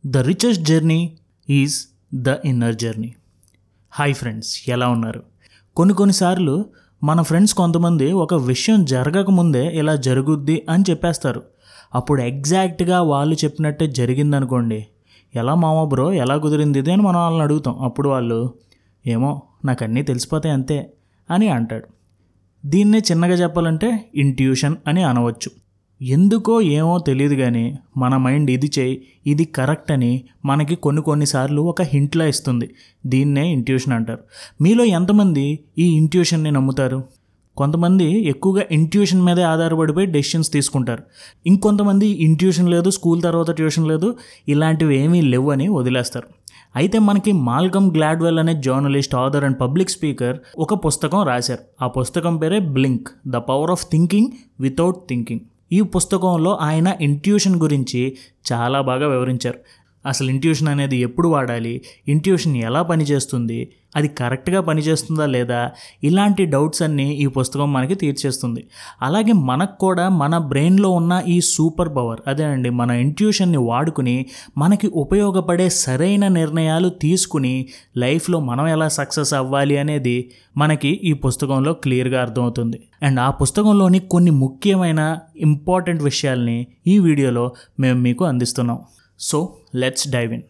the richest journey is the inner journey hi friends ఎలా ఉన్నారు కొన్ని కొన్నిసార్లు మన ఫ్రెండ్స్ కొంతమంది ఒక విషయం జరగకముందే ఇలా జరుగుద్ది అని చెప్పేస్తారు అప్పుడు ఎగ్జాక్ట్గా వాళ్ళు చెప్పినట్టే జరిగిందనుకోండి ఎలా మామ బ్రో ఎలా కుదిరింది ఇది అని మనం వాళ్ళని అడుగుతాం అప్పుడు వాళ్ళు ఏమో నాకు అన్నీ తెలిసిపోతాయి అంతే అని అంటాడు దీన్నే చిన్నగా చెప్పాలంటే ఇంట్యూషన్ అని అనవచ్చు ఎందుకో ఏమో తెలియదు కానీ మన మైండ్ ఇది చేయి ఇది కరెక్ట్ అని మనకి కొన్ని కొన్నిసార్లు ఒక హింట్లా ఇస్తుంది దీన్నే ఇంట్యూషన్ అంటారు మీలో ఎంతమంది ఈ ఇంట్యూషన్ని నమ్ముతారు కొంతమంది ఎక్కువగా ఇంట్యూషన్ మీదే ఆధారపడిపోయి డెసిషన్స్ తీసుకుంటారు ఇంకొంతమంది ఇంట్యూషన్ లేదు స్కూల్ తర్వాత ట్యూషన్ లేదు ఇలాంటివి ఏమీ లేవు అని వదిలేస్తారు అయితే మనకి మాల్కమ్ గ్లాడ్వెల్ అనే journalist author and public speaker ఒక పుస్తకం రాశారు ఆ పుస్తకం పేరే blink the power of thinking without thinking ఈ పుస్తకంలో ఆయన ఇంట్యూషన్ గురించి చాలా బాగా వివరించారు అసలు ఇంట్యూషన్ అనేది ఎప్పుడు వాడాలి ఇంట్యూషన్ ఎలా పనిచేస్తుంది అది కరెక్ట్గా పనిచేస్తుందా లేదా ఇలాంటి డౌట్స్ అన్నీ ఈ పుస్తకం మనకి తీర్చేస్తుంది అలాగే మనకు కూడా మన బ్రెయిన్లో ఉన్న ఈ సూపర్ పవర్ అదే అండి మన ఇంట్యూషన్ని వాడుకుని మనకి ఉపయోగపడే సరైన నిర్ణయాలు తీసుకుని లైఫ్లో మనం ఎలా సక్సెస్ అవ్వాలి అనేది మనకి ఈ పుస్తకంలో క్లియర్గా అర్థమవుతుంది అండ్ ఆ పుస్తకంలోని కొన్ని ముఖ్యమైన ఇంపార్టెంట్ విషయాల్ని ఈ వీడియోలో మేము మీకు అందిస్తున్నాం so let's dive in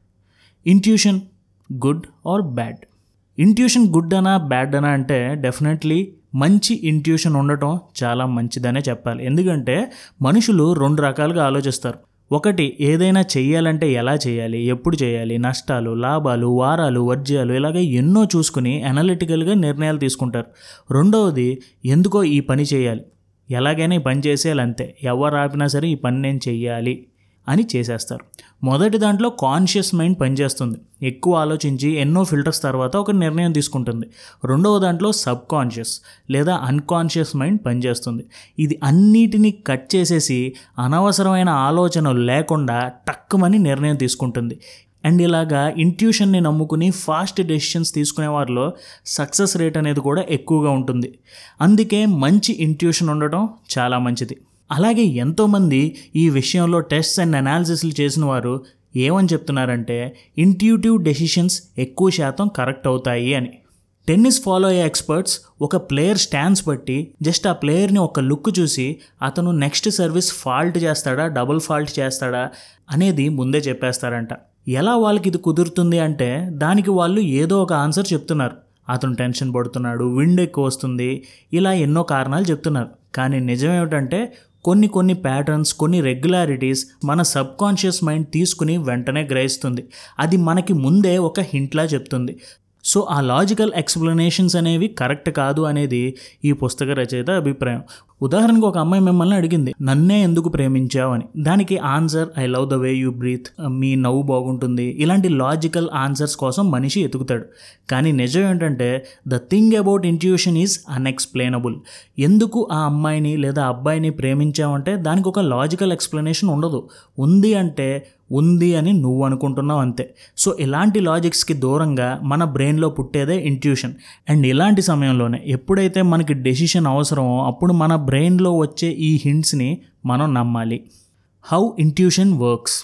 intuition good or bad intuition good అనా బ్యాడ్ అనా అంటే డెఫినెట్లీ మంచి ఇంట్యూషన్ ఉండటం చాలా మంచిదనే చెప్పాలి ఎందుకంటే మనుషులు రెండు రకాలుగా ఆలోచిస్తారు ఒకటి ఏదైనా చెయ్యాలంటే ఎలా చేయాలి ఎప్పుడు చేయాలి నష్టాలు లాభాలు వారాలు వర్జ్యాలు ఇలాగ ఎన్నో చూసుకుని అనలిటికల్గా నిర్ణయాలు తీసుకుంటారు రెండవది ఎందుకో ఈ పని చేయాలి ఎలాగైనా ఈ పని చేసేయాలి అంతే ఎవరు ఆపినా సరే ఈ పని నేను చెయ్యాలి అని చేసేస్తారు మొదటి దాంట్లో కాన్షియస్ మైండ్ పనిచేస్తుంది ఎక్కువ ఆలోచించి ఎన్నో ఫిల్టర్స్ తర్వాత ఒక నిర్ణయం తీసుకుంటుంది రెండవ దాంట్లో సబ్ కాన్షియస్ లేదా అన్కాన్షియస్ మైండ్ పనిచేస్తుంది ఇది అన్నిటినీ కట్ చేసేసి అనవసరమైన ఆలోచనలు లేకుండా టక్కుమని నిర్ణయం తీసుకుంటుంది అండ్ ఇలాగా ఇంట్యూషన్ని నమ్ముకుని ఫాస్ట్ డెసిషన్స్ తీసుకునే వారిలో సక్సెస్ రేట్ అనేది కూడా ఎక్కువగా ఉంటుంది అందుకే మంచి ఇంట్యూషన్ ఉండటం చాలా మంచిది అలాగే ఎంతోమంది ఈ విషయంలో టెస్ట్స్ అండ్ అనాలిసిస్లు చేసిన వారు ఏమని చెప్తున్నారంటే ఇంట్యూటివ్ డెసిషన్స్ ఎక్కువ శాతం కరెక్ట్ అవుతాయి అని టెన్నిస్ ఫాలో అయ్యే ఎక్స్పర్ట్స్ ఒక ప్లేయర్ స్టాన్స్ బట్టి జస్ట్ ఆ ప్లేయర్ని ఒక లుక్ చూసి అతను నెక్స్ట్ సర్వీస్ ఫాల్ట్ చేస్తాడా డబుల్ ఫాల్ట్ చేస్తాడా అనేది ముందే చెప్పేస్తారంట ఎలా వాళ్ళకి ఇది కుదురుతుంది అంటే దానికి వాళ్ళు ఏదో ఒక ఆన్సర్ చెప్తున్నారు అతను టెన్షన్ పడుతున్నాడు విండ్ ఎక్కువ వస్తుంది ఇలా ఎన్నో కారణాలు చెప్తున్నారు కానీ నిజం ఏమిటంటే కొన్ని కొన్ని ప్యాటర్న్స్ కొన్ని రెగ్యులారిటీస్ మన సబ్ కాన్షియస్ మైండ్ తీసుకుని వెంటనే గ్రహిస్తుంది అది మనకి ముందే ఒక హింట్లా చెప్తుంది సో ఆ లాజికల్ ఎక్స్ప్లెనేషన్స్ అనేవి కరెక్ట్ కాదు అనేది ఈ పుస్తక రచయిత అభిప్రాయం ఉదాహరణకు ఒక అమ్మాయి మిమ్మల్ని అడిగింది నన్నే ఎందుకు ప్రేమించావు అని దానికి answer I love the way you breathe మీ నవ్వు బాగుంటుంది ఇలాంటి లాజికల్ ఆన్సర్స్ కోసం మనిషి ఎతుకుతాడు కానీ నిజం ఏంటంటే the thing about intuition is unexplainable ఎందుకు ఆ అమ్మాయిని లేదా అబ్బాయిని ప్రేమించావంటే దానికి ఒక లాజికల్ ఎక్స్ప్లెనేషన్ ఉండదు ఉంది అంటే ఉంది అని నువ్వు అనుకుంటున్నావు అంతే సో ఇలాంటి లాజిక్స్కి దూరంగా మన బ్రెయిన్లో పుట్టేదే ఇంట్యూషన్ అండ్ ఇలాంటి సమయంలోనే ఎప్పుడైతే మనకి డెసిషన్ అవసరమో అప్పుడు మన బ్రెయిన్లో వచ్చే ఈ హింట్స్ని మనం నమ్మాలి how intuition works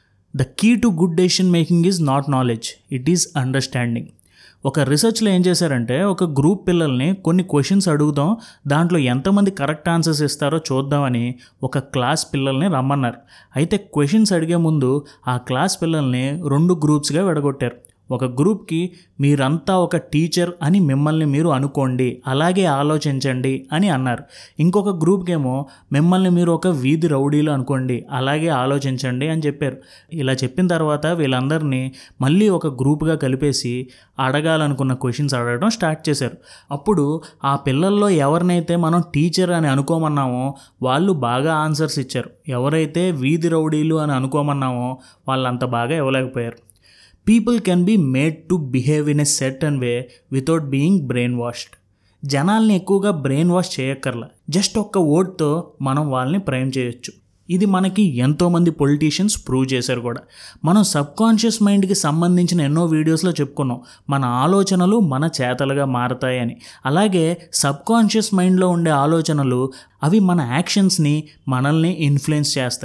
the key to good decision making is not knowledge it is understanding ఒక రీసెర్చ్లో ఏం చేశారంటే ఒక గ్రూప్ పిల్లల్ని కొన్ని క్వశ్చన్స్ అడుగుదాం దాంట్లో ఎంతమంది కరెక్ట్ ఆన్సర్స్ ఇస్తారో చూద్దామని ఒక క్లాస్ పిల్లల్ని రమ్మన్నారు అయితే క్వశ్చన్స్ అడిగే ముందు ఆ క్లాస్ పిల్లల్ని రెండు గ్రూప్స్గా విడగొట్టారు ఒక గ్రూప్కి మీరంతా ఒక టీచర్ అని మిమ్మల్ని మీరు అనుకోండి అలాగే ఆలోచించండి అని అన్నారు ఇంకొక గ్రూప్కి ఏమో మిమ్మల్ని మీరు ఒక వీధి రౌడీలు అనుకోండి అలాగే ఆలోచించండి అని చెప్పారు ఇలా చెప్పిన తర్వాత వీళ్ళందరినీ మళ్ళీ ఒక గ్రూప్గా కలిపేసి అడగాలనుకున్న క్వశ్చన్స్ అడగడం స్టార్ట్ చేశారు అప్పుడు ఆ పిల్లల్లో ఎవరినైతే మనం టీచర్ అని అనుకోమన్నామో వాళ్ళు బాగా ఆన్సర్స్ ఇచ్చారు ఎవరైతే వీధి రౌడీలు అని అనుకోమన్నామో వాళ్ళంత బాగా ఇవ్వలేకపోయారు people can be made to behave in a certain way without being brainwashed జనాల్ని ఎక్కువగా బ్రెయిన్ వాష్ చేయక్కర్లా జస్ట్ ఒక్క ఓట్తో మనం వాళ్ళని ప్రేమ్ చేయొచ్చు ఇది మనకి ఎంతోమంది పొలిటీషియన్స్ ప్రూవ్ చేశారు కూడా మనం సబ్ కాన్షియస్ మైండ్కి సంబంధించిన ఎన్నో వీడియోస్లో చెప్పుకున్నాం మన ఆలోచనలు మన చేతలుగా మారతాయని అలాగే సబ్ కాన్షియస్ మైండ్లో ఉండే ఆలోచనలు అవి మన యాక్షన్స్ని మనల్ని ఇన్ఫ్లుయెన్స్ చేస్తాయి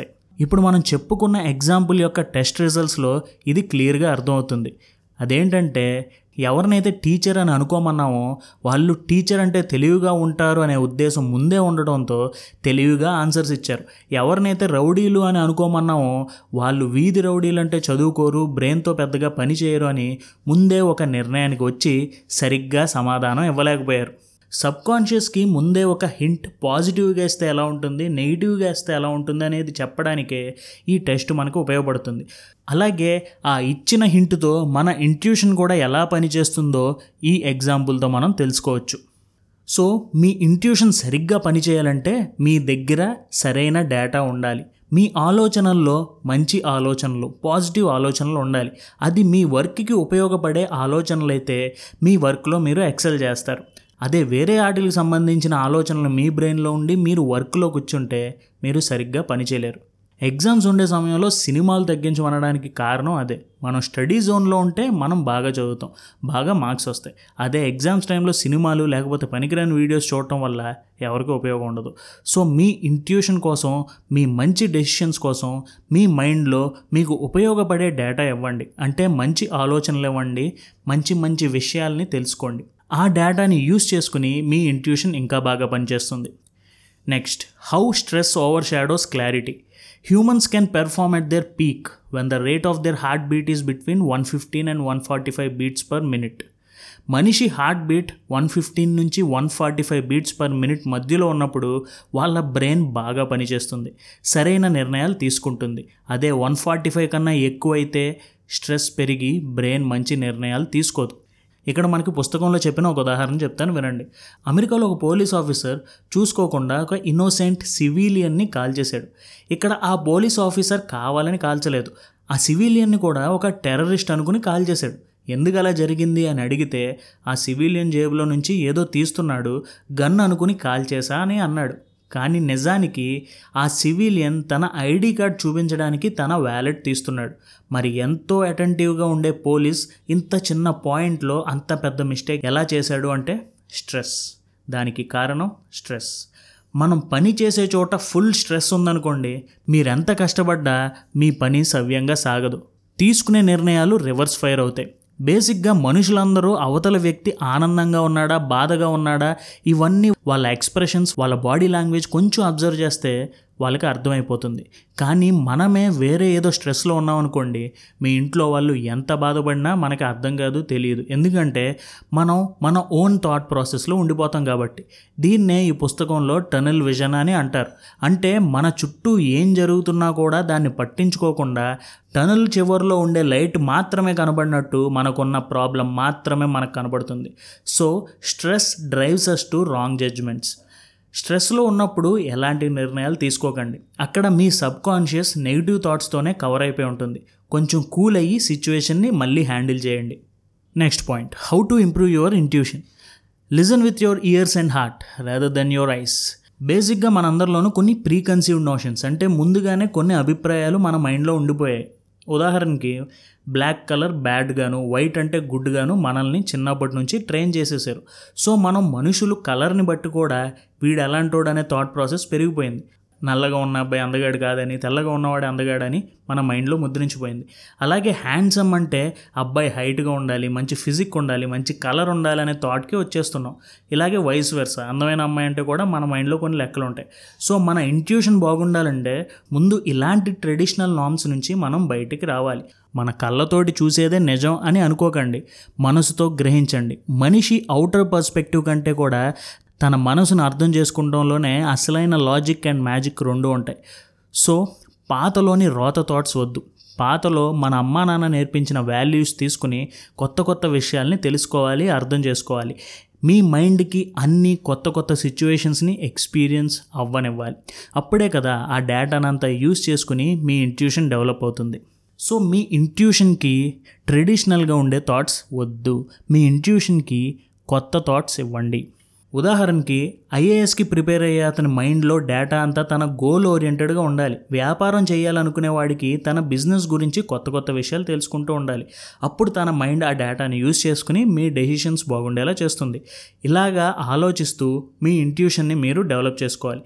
ఇప్పుడు మనం చెప్పుకున్న ఎగ్జాంపుల్ యొక్క టెస్ట్ రిజల్ట్స్లో ఇది క్లియర్గా అర్థమవుతుంది అదేంటంటే ఎవరినైతే టీచర్ అని అనుకోమన్నామో వాళ్ళు టీచర్ అంటే తెలివిగా ఉంటారు అనే ఉద్దేశం ముందే ఉండడంతో తెలివిగా ఆన్సర్స్ ఇచ్చారు ఎవరినైతే రౌడీలు అని అనుకోమన్నామో వాళ్ళు వీధి రౌడీలు అంటే చదువుకోరు బ్రెయిన్తో పెద్దగా పని చేయరు అని ముందే ఒక నిర్ణయానికి వచ్చి సరిగ్గా సమాధానం ఇవ్వలేకపోయారు సబ్ కాన్షియస్కి ముందే ఒక హింట్ పాజిటివ్గా ఇస్తే ఎలా ఉంటుంది నెగిటివ్గా ఇస్తే ఎలా ఉంటుంది అనేది చెప్పడానికే ఈ టెస్ట్ మనకు ఉపయోగపడుతుంది అలాగే ఆ ఇచ్చిన హింట్తో మన ఇంట్యూషన్ కూడా ఎలా పనిచేస్తుందో ఈ ఎగ్జాంపుల్తో మనం తెలుసుకోవచ్చు సో మీ ఇంట్యూషన్ సరిగ్గా పనిచేయాలంటే మీ దగ్గర సరైన డేటా ఉండాలి మీ ఆలోచనల్లో మంచి ఆలోచనలు పాజిటివ్ ఆలోచనలు ఉండాలి అది మీ వర్క్కి ఉపయోగపడే ఆలోచనలు అయితే మీ వర్క్లో మీరు ఎక్సెల్ చేస్తారు అదే వేరే వాటికి సంబంధించిన ఆలోచనలు మీ బ్రెయిన్లో ఉండి మీరు వర్క్లో కూర్చుంటే మీరు సరిగ్గా పనిచేయలేరు ఎగ్జామ్స్ ఉండే సమయంలో సినిమాలు తగ్గించమనడానికి కారణం అదే మనం స్టడీ జోన్లో ఉంటే మనం బాగా చదువుతాం బాగా మార్క్స్ వస్తాయి అదే ఎగ్జామ్స్ టైంలో సినిమాలు లేకపోతే పనికిరాని వీడియోస్ చూడటం వల్ల ఎవరికి ఉపయోగం ఉండదు సో మీ ఇంట్యూషన్ కోసం మీ మంచి డెసిషన్స్ కోసం మీ మైండ్లో మీకు ఉపయోగపడే డేటా ఇవ్వండి అంటే మంచి ఆలోచనలు ఇవ్వండి మంచి మంచి విషయాల్ని తెలుసుకోండి ఆ డేటాని యూస్ చేసుకుని మీ ఇంట్యూషన్ ఇంకా బాగా పనిచేస్తుంది next how stress over shadows clarity humans can perform at their peak when the rate of their heartbeat is between one fifteen and one forty five beats per minute మనిషి heartbeat one fifteen నుంచి one forty five beats per minute మధ్యలో ఉన్నప్పుడు వాళ్ళ brain బాగా పనిచేస్తుంది సరైన నిర్ణయాలు తీసుకుంటుంది అదే వన్ ఫార్టీ ఫైవ్ కన్నా ఎక్కువైతే స్ట్రెస్ పెరిగి బ్రెయిన్ మంచి నిర్ణయాలు తీసుకోదు ఇక్కడ మనకి పుస్తకంలో చెప్పిన ఒక ఉదాహరణ చెప్తాను వినండి అమెరికాలో ఒక పోలీస్ ఆఫీసర్ చూసుకోకుండా ఒక ఇన్నోసెంట్ సివిలియన్ని కాల్ చేశాడు ఇక్కడ ఆ పోలీస్ ఆఫీసర్ కావాలని కాల్చలేదు ఆ సివిలియన్ని కూడా ఒక టెర్రరిస్ట్ అనుకుని కాల్ చేశాడు ఎందుకు అలా జరిగింది అని అడిగితే ఆ సివిలియన్ జేబులో నుంచి ఏదో తీస్తున్నాడు గన్ అనుకుని కాల్ చేశా అని అన్నాడు కానీ నిజానికి ఆ సివిలియన్ తన ఐడి కార్డ్ చూపించడానికి తన వ్యాలెట్ తీస్తున్నాడు మరి ఎంతో అటెంటివ్గా ఉండే పోలీస్ ఇంత చిన్న పాయింట్లో అంత పెద్ద మిస్టేక్ ఎలా చేశాడు అంటే స్ట్రెస్ దానికి కారణం స్ట్రెస్ మనం పని చేసే చోట ఫుల్ స్ట్రెస్ ఉందనుకోండి మీరెంత కష్టపడ్డా మీ పని సవ్యంగా సాగదు తీసుకునే నిర్ణయాలు రివర్స్ ఫైర్ అవుతాయి బేసిక్గా మనుషులందరూ అవతల వ్యక్తి ఆనందంగా ఉన్నాడా బాధగా ఉన్నాడా ఇవన్నీ వాళ్ళ ఎక్స్ప్రెషన్స్ వాళ్ళ బాడీ లాంగ్వేజ్ కొంచెం అబ్జర్వ్ చేస్తే వాళ్ళకి అర్థమైపోతుంది కానీ మనమే వేరే ఏదో స్ట్రెస్లో ఉన్నామనుకోండి మీ ఇంట్లో వాళ్ళు ఎంత బాధపడినా మనకి అర్థం కాదు తెలియదు ఎందుకంటే మనం మన ఓన్ థాట్ ప్రాసెస్లో ఉండిపోతాం కాబట్టి దీన్నే ఈ పుస్తకంలో టనల్ విజన్ అని అంటారు అంటే మన చుట్టూ ఏం జరుగుతున్నా కూడా దాన్ని పట్టించుకోకుండా టనల్ చివరిలో ఉండే లైట్ మాత్రమే కనబడినట్టు మనకున్న ప్రాబ్లం మాత్రమే మనకు కనబడుతుంది so stress drives us to wrong judgements స్ట్రెస్లో ఉన్నప్పుడు ఎలాంటి నిర్ణయాలు తీసుకోకండి అక్కడ మీ సబ్ కాన్షియస్ నెగిటివ్ థాట్స్తోనే కవర్ అయిపోయి ఉంటుంది కొంచెం కూల్ అయ్యి సిచ్యువేషన్ని మళ్ళీ హ్యాండిల్ చేయండి next point how to improve your intuition listen with your ears and heart rather than your eyes బేసిక్గా మనందరిలోనూ కొన్ని ప్రీ కన్సీవ్డ్ నోషన్స్ అంటే ముందుగానే కొన్ని అభిప్రాయాలు మన మైండ్లో ఉండిపోయాయి ఉదాహరణకి బ్లాక్ కలర్ బ్యాడ్గాను వైట్ అంటే గుడ్గాను మనల్ని చిన్నప్పటి నుంచి ట్రైన్ చేసేసారు సో మనం మనుషులు కలర్ని బట్టి కూడా వీడు ఎలాంటోడు అనే థాట్ ప్రాసెస్ పెరిగిపోయింది నల్లగా ఉన్న అబ్బాయి అందగాడు కాదని తెల్లగా ఉన్నవాడు అందగాడని మన మైండ్లో ముద్రించిపోయింది అలాగే హ్యాండ్సమ్ అంటే అబ్బాయి హైట్గా ఉండాలి మంచి ఫిజిక్ ఉండాలి మంచి కలర్ ఉండాలి అనే థాట్కి వచ్చేస్తున్నాం ఇలాగే వయస్ వెర్స అందమైన అమ్మాయి అంటే కూడా మన మైండ్లో కొన్ని లెక్కలు ఉంటాయి సో మన ఇంట్యూషన్ బాగుండాలంటే ముందు ఇలాంటి ట్రెడిషనల్ నామ్స్ నుంచి మనం బయటికి రావాలి మన కళ్ళతోటి చూసేదే నిజం అని అనుకోకండి మనసుతో గ్రహించండి మనిషి అవుటర్ పర్స్పెక్టివ్ కంటే కూడా తన మనసును అర్థం చేసుకుంటంలోనే అసలైన లాజిక్ అండ్ మ్యాజిక్ రెండు ఉంటాయి సో పాతలోని రోత థాట్స్ వద్దు పాతలో మన అమ్మా నాన్న నేర్పించిన వాల్యూస్ తీసుకుని కొత్త కొత్త విషయాల్ని తెలుసుకోవాలి అర్థం చేసుకోవాలి మీ మైండ్కి అన్ని కొత్త కొత్త సిచ్యువేషన్స్ని ఎక్స్పీరియన్స్ అవ్వనివ్వాలి అప్పుడే కదా ఆ డేటానంతా యూస్ చేసుకుని మీ ఇంట్యూషన్ డెవలప్ అవుతుంది సో మీ ఇంట్యూషన్కి ట్రెడిషనల్గా ఉండే థాట్స్ వద్దు మీ ఇంట్యూషన్కి కొత్త థాట్స్ ఇవ్వండి ఉదాహరణకి ఐఏఎస్కి ప్రిపేర్ అయ్యే అతని మైండ్లో డేటా అంతా తన గోల్ ఓరియంటెడ్గా ఉండాలి వ్యాపారం చేయాలనుకునే వాడికి తన బిజినెస్ గురించి కొత్త కొత్త విషయాలు తెలుసుకుంటూ ఉండాలి అప్పుడు తన మైండ్ ఆ డేటాని యూస్ చేసుకుని మీ డెసిషన్స్ బాగుండేలా చేస్తుంది ఇలాగా ఆలోచిస్తూ మీ ఇంట్యూషన్ని మీరు డెవలప్ చేసుకోవాలి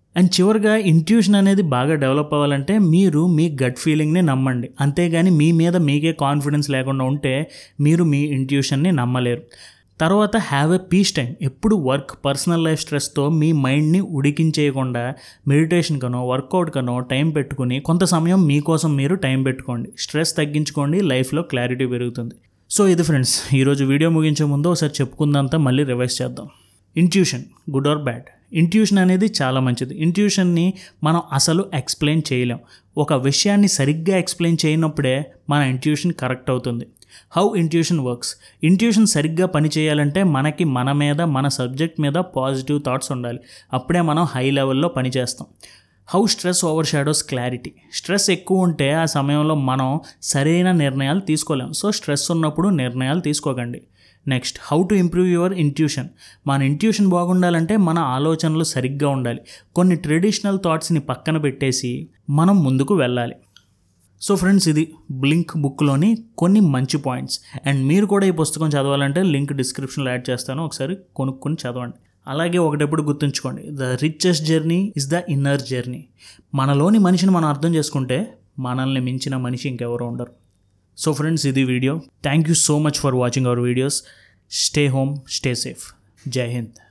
అండ్ చివరిగా ఇంట్యూషన్ అనేది బాగా డెవలప్ అవ్వాలంటే మీరు మీ గట్ ఫీలింగ్ని నమ్మండి అంతేగాని మీ మీద మీకే కాన్ఫిడెన్స్ లేకుండా ఉంటే మీరు మీ ఇంట్యూషన్ని నమ్మలేరు తర్వాత హ్యావ్ ఎ పీస్ టైం ఎప్పుడు వర్క్ పర్సనల్ లైఫ్ స్ట్రెస్తో మీ మైండ్ని ఉడికించేయకుండా మెడిటేషన్ కనో వర్కౌట్ కనో టైం పెట్టుకుని కొంత సమయం మీకోసం మీరు టైం పెట్టుకోండి స్ట్రెస్ తగ్గించుకోండి లైఫ్లో క్లారిటీ పెరుగుతుంది సో ఇది ఫ్రెండ్స్ ఈరోజు వీడియో ముగించే ముందు ఒకసారి చెప్పుకుందంతా మళ్ళీ రివైజ్ చేద్దాం intuition good or bad intuition అనేది చాలా మంచిది ఇంట్యూషన్ని మనం అసలు ఎక్స్ప్లెయిన్ చేయలేం ఒక విషయాన్ని సరిగ్గా ఎక్స్ప్లెయిన్ చేయనప్పుడే మన ఇంట్యూషన్ కరెక్ట్ అవుతుంది హౌ ఇంట్యూషన్ వర్క్స్ ఇంట్యూషన్ సరిగ్గా పని చేయాలంటే మనకి మన మీద మన సబ్జెక్ట్ మీద పాజిటివ్ థాట్స్ ఉండాలి అప్పుడే మనం హై లెవెల్లో పని చేస్తాం how stress over shadows clarity stress ఎక్కువ ఉంటే ఆ సమయంలో మనం సరైన నిర్ణయాలు తీసుకోలేం సో స్ట్రెస్ ఉన్నప్పుడు నిర్ణయాలు తీసుకోకండి next how to improve your intuition మన ఇంట్యూషన్ బాగుండాలంటే మన ఆలోచనలు సరిగ్గా ఉండాలి కొన్ని ట్రెడిషనల్ థాట్స్ని పక్కన పెట్టేసి మనం ముందుకు వెళ్ళాలి సో ఫ్రెండ్స్ ఇది బ్లింక్ బుక్లోని కొన్ని మంచి పాయింట్స్ అండ్ మీరు కూడా ఈ పుస్తకం చదవాలంటే లింక్ డిస్క్రిప్షన్లో యాడ్ చేస్తాను ఒకసారి కొనుక్కొని చదవండి అలాగే ఒకటెప్పుడు గుర్తుంచుకోండి the richest journey is the inner journey మనలోని మనిషిని మనం అర్థం చేసుకుంటే మనల్ని మించిన మనిషి ఇంకెవరో ఉండరు సో ఫ్రెండ్స్ ఇది video thank you so much for watching our videos stay home stay safe జై హింద్